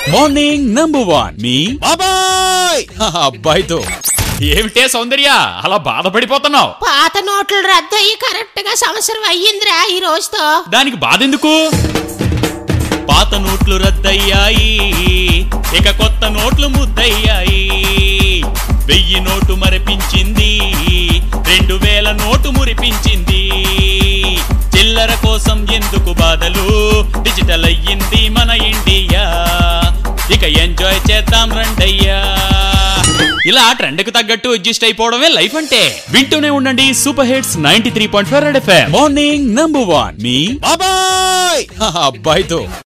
morning number one మీ బాబాయ్ అబ్బాయితో ఏమిటే సౌందర్య అలా బాధపడిపోతున్నావు పాత నోట్లు రద్దయి కరెక్ట్ గా సంవత్సరం అయ్యిందిరా ఈ రోజుతో దానికి బాధ ఎందుకు పాత నోట్లు రద్దయ్యాయి ఇక కొత్త నోట్లు ముద్దయ్యాయి వెయ్యి నోటు మరిపించింది రెండు వేల నోటు మురిపించింది చిల్లర కోసం ఎందుకు బాధలు డిజిటల్ అయ్యింది మన ఇండియా ఇక ఎంజాయ్ చేద్దాం రండయ్యా ఇలా ట్రెండ్ కు తగ్గట్టు అడ్జస్ట్ అయిపోవడమే లైఫ్ అంటే వింటూనే ఉండండి super hits ninety three point four morning number one మీ బాబాయ్ అబ్బాయితో